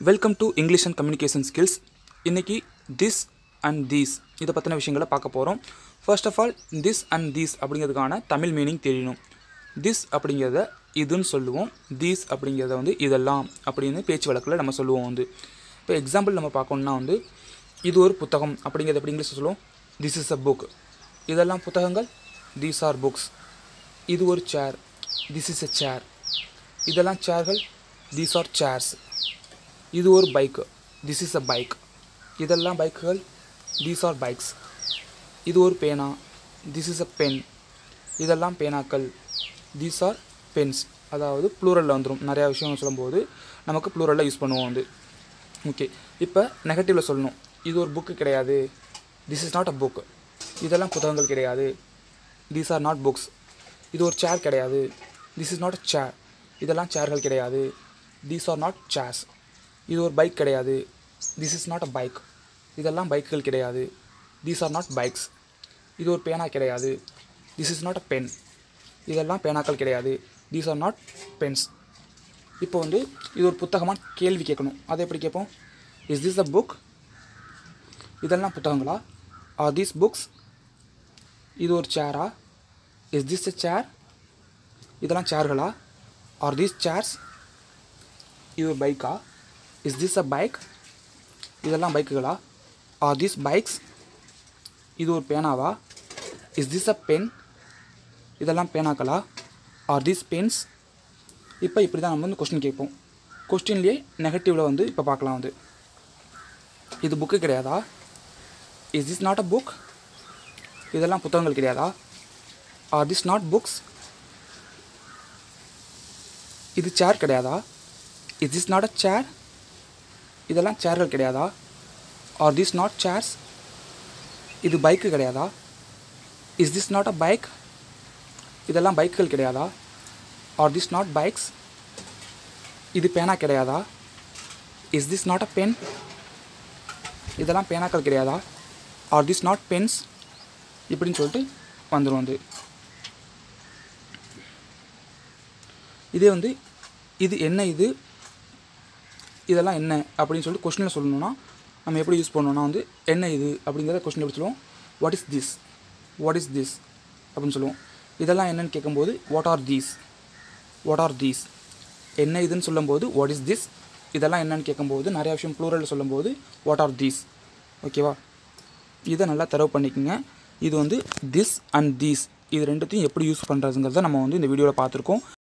welcome to English and communication skills இன்றைக்கி this and these இதை பற்றின விஷயங்களை பார்க்க போகிறோம் first of all this and these அப்படிங்கிறதுக்கான தமிழ் மீனிங் தெரியணும் திஸ் அப்படிங்கிறத இதுன்னு சொல்லுவோம் தீஸ் அப்படிங்கிறத வந்து இதெல்லாம் அப்படின்னு பேச்சு வழக்கில் நம்ம சொல்லுவோம் வந்து இப்போ எக்ஸாம்பிள் நம்ம பார்க்கணுன்னா வந்து இது ஒரு புத்தகம் அப்படிங்கிறத எப்படி இங்கிலீஷ் சொல்லுவோம் திஸ் இஸ் அ புக் இதெல்லாம் புத்தகங்கள் தீஸ் ஆர் புக்ஸ் இது ஒரு சேர் திஸ் இஸ் எ சேர் இதெல்லாம் சேர்கள் தீஸ் ஆர் சேர்ஸ் இது ஒரு bike this is a bike இதெல்லாம் பைக்குகள் தீஸ் ஆர் பைக்ஸ் இது ஒரு பேனா திஸ் இஸ் அ பென் இதெல்லாம் பேனாக்கள் தீஸ் ஆர் பென்ஸ் அதாவது ப்ளூரலில் வந்துடும் நிறையா விஷயம் சொல்லும்போது நமக்கு ப்ளூரலில் யூஸ் பண்ணுவோம் வந்து ஓகே இப்போ நெகட்டிவில் சொல்லணும் இது ஒரு புக்கு கிடையாது this is not a book இதெல்லாம் புத்தகங்கள் கிடையாது தீஸ் ஆர் நாட் புக்ஸ் இது ஒரு சேர் கிடையாது this is not a chair இதெல்லாம் சேர்கள் கிடையாது தீஸ் ஆர் நாட் சேர்ஸ் இது ஒரு பைக் கிடையாது this is not a bike இதெல்லாம் பைக்குகள் கிடையாது தீஸ் ஆர் நாட் பைக்ஸ் இது ஒரு பேனா கிடையாது this is not a pen இதெல்லாம் பேனாக்கள் கிடையாது தீஸ் ஆர் நாட் பென்ஸ் இப்போ வந்து இது ஒரு புத்தகமாக கேள்வி கேட்கணும் அதை எப்படி கேட்போம் இஸ் திஸ் அ புக் இதெல்லாம் புத்தகங்களா ஆர் தீஸ் புக்ஸ் இது ஒரு சேரா இஸ் திஸ் அ சேர் இதெல்லாம் சேர்களா ஆர் தீஸ் சேர்ஸ் இது ஒரு பைக்கா இஸ் திஸ் அ பைக் இதெல்லாம் பைக்குகளா ஆர் தீஸ் பைக்ஸ் இது ஒரு பேனாவா இஸ் திஸ் அ பென் இதெல்லாம் பேனாக்களா ஆர் தீஸ் பென்ஸ் இப்போ இப்படி தான் நம்ம வந்து கொஸ்டின் கேட்போம் கொஸ்டின்லேயே நெகட்டிவில் வந்து இப்போ பார்க்கலாம் வந்து இது புக்கு கிடையாதா is this not a book இதெல்லாம் புத்தகங்கள் கிடையாதா ஆர் திஸ் நாட் புக்ஸ் இது சேர் கிடையாதா is this not a chair இதெல்லாம் சேர்கள் கிடையாதா ஆர் திஸ் நாட் சேர்ஸ் இது பைக்கு கிடையாதா is this not a bike இதெல்லாம் பைக்குகள் கிடையாதா ஆர் திஸ் நாட் பைக்ஸ் இது பேனா கிடையாதா is this not a pen இதெல்லாம் பேனாக்கள் கிடையாதா ஆர் திஸ் நாட் பென்ஸ் இப்படின்னு சொல்லிட்டு வந்துடும் வந்து இதே வந்து இது என்ன இது இதெல்லாம் என்ன அப்படின்னு சொல்லிட்டு கொஸ்டினில் சொல்லணும்னா நம்ம எப்படி யூஸ் பண்ணணும்னா வந்து என்ன இது அப்படிங்கிறத கொஸ்டின் எப்படி சொல்லுவோம் what is this what is this அப்படின்னு சொல்லுவோம் இதெல்லாம் என்னன்னு கேட்கும்போது what are these what are these என்ன இதுன்னு சொல்லும்போது வாட் இஸ் திஸ் இதெல்லாம் என்னன்னு கேட்கும்போது நிறைய விஷயம் ப்ளூரல் சொல்லும்போது வாட் ஆர் தீஸ் ஓகேவா இதை நல்லா தரவு பண்ணிக்கோங்க இது வந்து திஸ் அண்ட் தீஸ் இது ரெண்டுத்தையும் எப்படி யூஸ் பண்ணுறதுங்கிறத நம்ம வந்து இந்த வீடியோவில் பார்த்துருக்கோம்